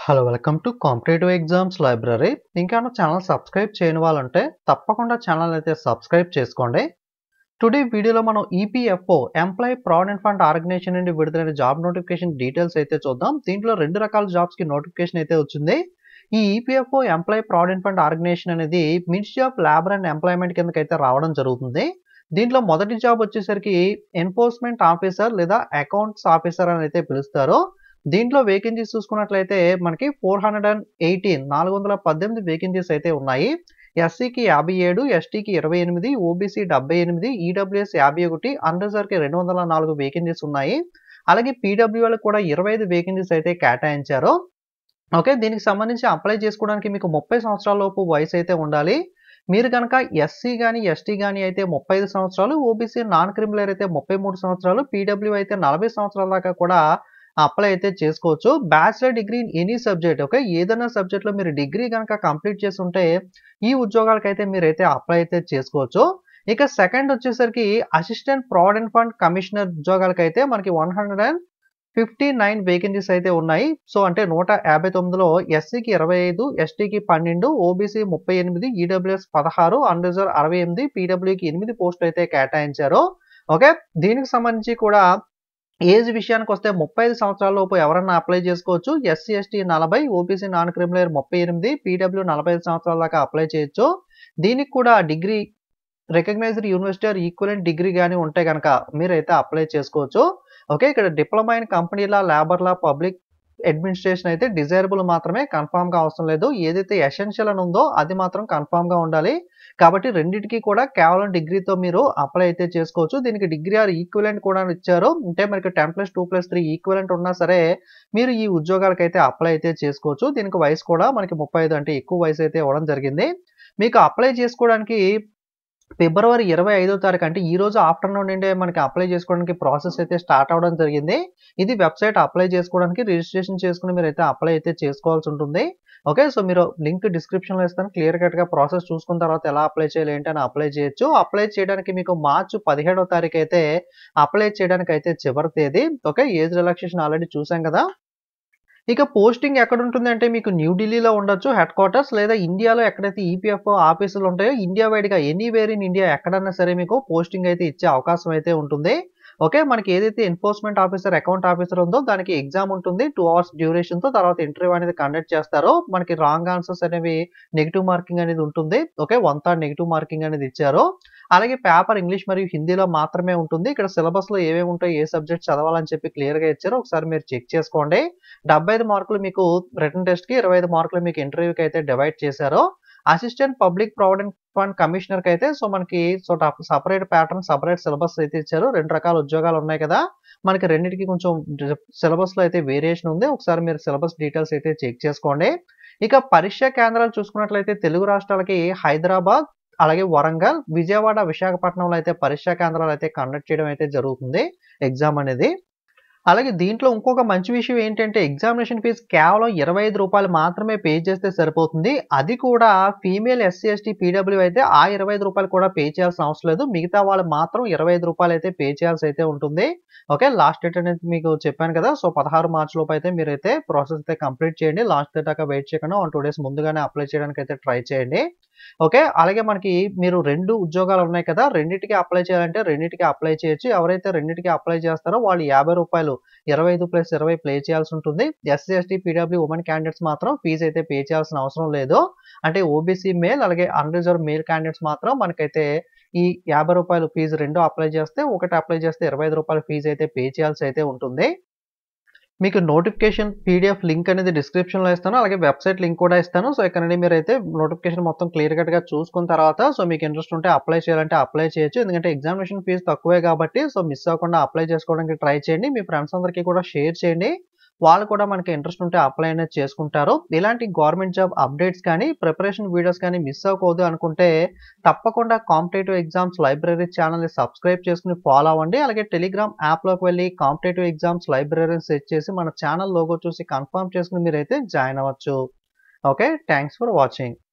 hello welcome to competitive exams library ఇంకా నా channel subscribe చేయని వాళ్ళంటే తప్పకుండా ఛానల్ అయితే సబ్స్క్రైబ్ చేసుకోండి టుడే వీడియోలో మనం EPFO employee provident fund organisation నుండి విడుదలైన జాబ్ నోటిఫికేషన్ డీటెయిల్స్ అయితే చూద్దాం దీంట్లో రెండు రకాల జాబ్స్ కి నోటిఫికేషన్ అయితే వచ్చింది ఈ EPFO employee provident fund organisation అనేది ministry of labour and employment కిందకి అయితే రావడం జరుగుతుంది దీంట్లో మొదటి జాబ్ వచ్చేసరికి ఎన్ఫోర్స్మెంట్ ఆఫీసర్ లేదా అకౌంట్స్ ఆఫీసర్ అని అయితే పిలుస్తారు దీంట్లో వేకెన్సీస్ చూసుకున్నట్లయితే మనకి ఫోర్ హండ్రెడ్ అండ్ ఎయిటీన్ నాలుగు వందల పద్దెనిమిది వేకెన్సీస్ అయితే ఉన్నాయి ఎస్సీకి యాభై ఏడు ఎస్టీకి ఇరవై ఎనిమిది ఓబీసీ డెబ్బై ఎనిమిది ఈడబ్ల్యూఎస్ యాభై ఒకటి అండర్సర్కి రెండు వందల నాలుగు వేకెన్సీస్ ఉన్నాయి అలాగే పీడబ్ల్యూఎల్ కూడా ఇరవై ఐదు వేకెన్సీస్ అయితే కేటాయించారు ఓకే దీనికి సంబంధించి అప్లై చేసుకోవడానికి మీకు ముప్పై సంవత్సరాల లోపు వయసు అయితే ఉండాలి మీరు కనుక ఎస్సీ కానీ ఎస్టీ కానీ అయితే ముప్పై ఐదు సంవత్సరాలు ఓబీసీ నాన్ క్రిమినల్ అయితే ముప్పై మూడు సంవత్సరాలు పీడబ్ల్యూ అయితే నలభై సంవత్సరాల దాకా కూడా అప్లై అయితే చేసుకోవచ్చు bachelor degree in any subject okay ఏదైనా సబ్జెక్ట్లో మీరు డిగ్రీ కనుక కంప్లీట్ చేసి ఉంటే ఈ ఉద్యోగాలకైతే మీరైతే అప్లై అయితే చేసుకోవచ్చు ఇక సెకండ్ వచ్చేసరికి అసిస్టెంట్ ప్రావిడెంట్ ఫండ్ కమిషనర్ ఉద్యోగాలకైతే మనకి one hundred and fifty nine vacancies అయితే ఉన్నాయి సో అంటే నూట యాభై తొమ్మిదిలో ఎస్సీకి ఇరవై ఐదు ఎస్టీకి పన్నెండు ఓబీసీ ముప్పై ఎనిమిది ఈడబ్ల్యూఎస్ పదహారు అన్రిజర్వ్ అరవై ఎనిమిది పీడబ్ల్యూకి ఎనిమిది పోస్టులు అయితే కేటాయించారు ఓకే దీనికి సంబంధించి కూడా ఏజ్ విషయానికి వస్తే ముప్పై ఐదు సంవత్సరాల లోపు ఎవరన్నా అప్లై చేసుకోవచ్చు ఎస్సీ ఎస్టీ నలభై ఓబీసీ నాన్ క్రిమినల్ ముప్పై ఎనిమిది పీడబ్ల్యూ నలభై ఐదు సంవత్సరాల దాకా అప్లై చేయొచ్చు దీనికి కూడా degree recognised university or equivalent degree కానీ ఉంటే కనుక మీరైతే అప్లై చేసుకోవచ్చు ఓకే ఇక్కడ డిప్లొమా ఇన్ కంపెనీలా లేబర్లా పబ్లిక్ అడ్మినిస్ట్రేషన్ అయితే డిజైరబుల్ మాత్రమే కన్ఫామ్ గా అవసరం లేదు ఏదైతే ఎసెన్షియల్ అని ఉందో అది మాత్రం కన్ఫామ్ గా ఉండాలి కాబట్టి రెండింటికి కూడా కేవలం డిగ్రీతో మీరు అప్లై అయితే చేసుకోవచ్చు దీనికి డిగ్రీ ఆర్ ఈక్వలెంట్ కూడా ఇచ్చారు అంటే మనకి ten plus two plus three equivalent ఉన్నా సరే మీరు ఈ ఉద్యోగాలకు అయితే అప్లై అయితే చేసుకోవచ్చు దీనికి వయసు కూడా మనకి ముప్పై ఐదు అంటే ఎక్కువ వయసు అయితే ఇవ్వడం జరిగింది మీకు అప్లై చేసుకోవడానికి ఫిబ్రవరి ఇరవై ఐదో తారీఖు అంటే ఈ రోజు ఆఫ్టర్నూన్ నుండే మనకి అప్లై చేసుకోవడానికి ప్రాసెస్ అయితే స్టార్ట్ అవడం జరిగింది ఇది వెబ్సైట్ అప్లై చేసుకోవడానికి రిజిస్ట్రేషన్ చేసుకుని మీరు అయితే అప్లై అయితే చేసుకోవాల్సి ఉంటుంది ఓకే సో మీరు లింక్ డిస్క్రిప్షన్లో ఇస్తాను క్లియర్ కట్గా ప్రాసెస్ చూసుకున్న తర్వాత ఎలా అప్లై చేయాలి ఏంటి అని అప్లై చేయొచ్చు అప్లై చేయడానికి మీకు మార్చి పదిహేడో తారీఖు అయితే అప్లై చేయడానికి అయితే చివరి తేదీ ఓకే ఏజ్ రిలాక్సేషన్ ఆల్రెడీ చూసాం కదా ఇక పోస్టింగ్ ఎక్కడ ఉంటుంది అంటే మీకు న్యూఢిల్లీలో ఉండొచ్చు హెడ్ క్వార్టర్స్ లేదా ఇండియాలో ఎక్కడైతే ఈపీఎఫ్ఓ ఆఫీసులు ఉంటాయో ఇండియా వైడ్గా ఎనీవేర్ ఇన్ ఇండియా ఎక్కడన్నా సరే మీకు పోస్టింగ్ అయితే ఇచ్చే అవకాశం అయితే ఉంటుంది ఓకే మనకి ఏదైతే ఎన్ఫోర్స్మెంట్ ఆఫీసర్ అకౌంట్ ఆఫీసర్ ఉందో దానికి ఎగ్జామ్ ఉంటుంది టూ అవర్స్ డ్యూరేషన్ తో తర్వాత ఇంటర్వ్యూ అనేది కండక్ట్ చేస్తారు మనకి రాంగ్ ఆన్సర్స్ అనేవి నెగిటివ్ మార్కింగ్ అనేది ఉంటుంది okay one third negative marking అనేది ఇచ్చారు అలాగే పేపర్ ఇంగ్లీష్ మరియు హిందీలో మాత్రమే ఉంటుంది ఇక్కడ సిలబస్ లో ఏమేమి ఉంటాయి ఏ సబ్జెక్ట్ చదవాలని చెప్పి క్లియర్ గా ఇచ్చారు ఒకసారి మీరు చెక్ చేసుకోండి డెబ్బై ఐదు మార్కులు మీకు రిటర్న్ టెస్ట్ కి ఇరవై ఐదు మార్కులు మీకు ఇంటర్వ్యూకి అయితే డివైడ్ చేశారు assistant public provident fund commissioner కి అయితే సో మనకి so separate pattern separate syllabus అయితే ఇచ్చారు రెండు రకాల ఉద్యోగాలు ఉన్నాయి కదా మనకి రెండింటికి కొంచెం సిలబస్ లో అయితే వేరియేషన్ ఉంది ఒకసారి మీరు సిలబస్ డీటెయిల్స్ అయితే చెక్ చేసుకోండి ఇక పరీక్షా కేంద్రాలు చూసుకున్నట్లయితే తెలుగు రాష్ట్రాలకి హైదరాబాద్ అలాగే వరంగల్ విజయవాడ విశాఖపట్నంలో అయితే పరీక్షా కేంద్రాలు అయితే కండక్ట్ చేయడం అయితే జరుగుతుంది ఎగ్జామ్ అనేది అలాగే దీంట్లో ఇంకొక మంచి విషయం ఏంటంటే ఎగ్జామినేషన్ ఫీజు కేవలం ఇరవై ఐదు రూపాయలు మాత్రమే పే చేస్తే సరిపోతుంది అది కూడా ఫీమేల్ ఎస్సీ ఎస్టీ పీడబ్ల్యూ అయితే ఆ ఇరవై ఐదు రూపాయలు కూడా పే చేయాల్సిన అవసరం లేదు మిగతా వాళ్ళు మాత్రం ఇరవై ఐదు రూపాయలు అయితే పే చేయాల్సి అయితే ఉంటుంది ఓకే లాస్ట్ డేట్ అనేది మీకు చెప్పాను కదా సో పదహారు మార్చి లోపు అయితే మీరైతే ప్రాసెస్ అయితే కంప్లీట్ చేయండి లాస్ట్ డేట్ దాకా వెయిట్ చేయకుండా వన్ టూ డేస్ ముందుగానే అప్లై చేయడానికి అయితే ట్రై చేయండి ఓకే అలాగే మనకి మీరు రెండు ఉద్యోగాలు ఉన్నాయి కదా రెండింటికి అప్లై చేయాలంటే రెండింటికి అప్లై చేయొచ్చు ఎవరైతే రెండింటికి అప్లై చేస్తారో వాళ్ళు యాభై రూపాయలు ఇరవై ఐదు ప్లస్ ఇరవై ప్లే చేయాల్సి ఉంటుంది SC ST PW women candidates మాత్రం ఫీజు అయితే పే చేయాల్సిన అవసరం లేదు అంటే ఓబీసీ మేల్ అలాగే అన్రిజర్వ్ మేల్ క్యాండిడేట్స్ మాత్రం మనకైతే ఈ యాభై రూపాయలు ఫీజు రెండు అప్లై చేస్తే ఒకటి అప్లై చేస్తే ఇరవై ఐదు రూపాయల ఫీజు అయితే పే చేయాల్సి అయితే ఉంటుంది మీకు నోటిఫికేషన్ పీడిఎఫ్ లింక్ అనేది డిస్క్రిప్షన్లో ఇస్తాను అలాగే వెబ్సైట్ లింక్ కూడా ఇస్తాను సో ఇక్కడ నుండి మీరు అయితే నోటిఫికేషన్ మొత్తం క్లియర్ కట్గా చూసుకున్న తర్వాత సో మీకు ఇంట్రెస్ట్ ఉంటే అప్లై చేయాలంటే అప్లై చేయొచ్చు ఎందుకంటే ఎగ్జామినేషన్ ఫీజు తక్కువే కాబట్టి సో మిస్ అవ్వకుండా అప్లై చేసుకోవడానికి ట్రై చేయండి మీ ఫ్రెండ్స్ అందరికీ కూడా షేర్ చేయండి వాళ్ళు కూడా మనకి ఇంట్రెస్ట్ ఉంటే అప్లై అనేది చేసుకుంటారు ఇలాంటి గవర్నమెంట్ జాబ్ అప్డేట్స్ కానీ ప్రిపరేషన్ వీడియోస్ కానీ మిస్ అవ్వకూడదు అనుకుంటే తప్పకుండా కాంపిటేటివ్ ఎగ్జామ్స్ లైబ్రరీ ఛానల్ని సబ్స్క్రైబ్ చేసుకుని ఫాలో అవ్వండి అలాగే టెలిగ్రామ్ యాప్లోకి వెళ్ళి కాంపిటేటివ్ ఎగ్జామ్స్ లైబ్రరీని సెట్ చేసి మన ఛానల్ లోగో చూసి కన్ఫర్మ్ చేసుకుని మీరైతే జాయిన్ అవ్వచ్చు ఓకే థ్యాంక్స్ ఫర్ వాచింగ్